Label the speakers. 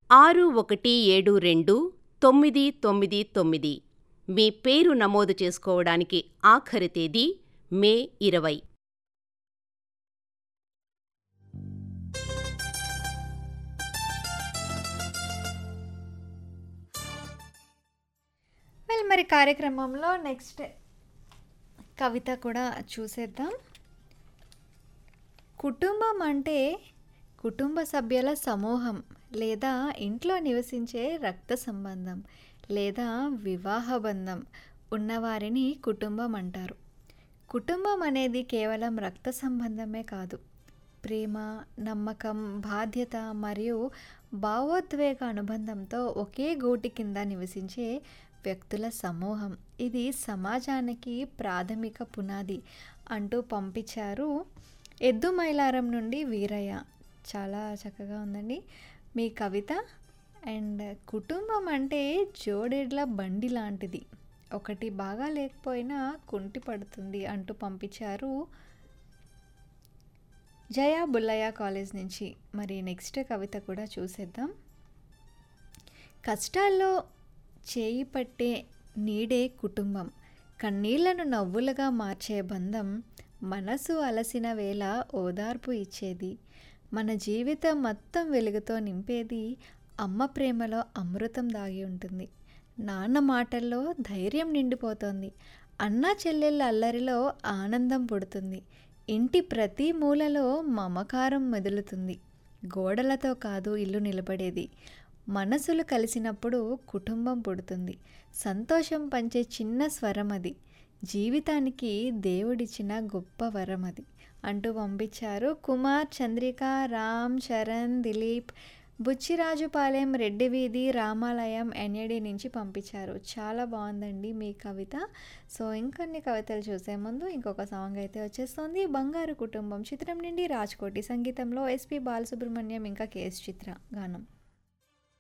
Speaker 1: ఆరు ఒకటి ఏడు రెండు తొమ్మిది తొమ్మిది తొమ్మిది మీ పేరు నమోదు చేసుకోవడానికి ఆఖరి తేదీ మే ఇరవై
Speaker 2: వెల్ మరి కార్యక్రమంలో నెక్స్ట్ కవిత కూడా చూసేద్దాం కుటుంబం అంటే కుటుంబ సభ్యుల సమూహం లేదా ఇంట్లో నివసించే రక్త సంబంధం లేదా వివాహ బంధం ఉన్నవారిని కుటుంబం అంటారు కుటుంబం అనేది కేవలం రక్త సంబంధమే కాదు ప్రేమ నమ్మకం బాధ్యత మరియు భావోద్వేగ అనుబంధంతో ఒకే గూటి కింద నివసించే వ్యక్తుల సమూహం ఇది సమాజానికి ప్రాథమిక పునాది అంటూ పంపించారు ఎద్దు మైలారం నుండి వీరయ్య చాలా చక్కగా ఉందండి మీ కవిత అండ్ కుటుంబం అంటే జోడెడ్ల బండి లాంటిది ఒకటి బాగా లేకపోయినా కుంటి పడుతుంది అంటూ పంపించారు జయా బుల్లయ్య కాలేజ్ నుంచి మరి నెక్స్ట్ కవిత కూడా చూసేద్దాం కష్టాల్లో చేయి పట్టే నీడే కుటుంబం కన్నీళ్లను నవ్వులుగా మార్చే బంధం మనసు అలసిన వేళ ఓదార్పు ఇచ్చేది మన జీవితం మొత్తం వెలుగుతో నింపేది అమ్మ ప్రేమలో అమృతం దాగి ఉంటుంది నాన్న మాటల్లో ధైర్యం నిండిపోతుంది అన్న చెల్లెళ్ళ అల్లరిలో ఆనందం పుడుతుంది ఇంటి ప్రతి మూలలో మమకారం మెదులుతుంది గోడలతో కాదు ఇల్లు నిలబడేది మనసులు కలిసినప్పుడు కుటుంబం పుడుతుంది సంతోషం పంచే చిన్న స్వరం అది జీవితానికి దేవుడిచ్చిన గొప్ప వరం అది అంటూ పంపించారు కుమార్ చంద్రిక రామ్ చరణ్ దిలీప్ బుచ్చిరాజుపాలెం రెడ్డి వీధి రామాలయం ఎన్ఏడి నుంచి పంపించారు చాలా బాగుందండి మీ కవిత సో ఇంకొన్ని కవితలు చూసే ముందు ఇంకొక సాంగ్ అయితే వచ్చేస్తుంది బంగారు కుటుంబం చిత్రం నుండి రాజ్కోటి సంగీతంలో ఎస్పి బాలసుబ్రహ్మణ్యం ఇంకా కేఎస్ చిత్ర గానం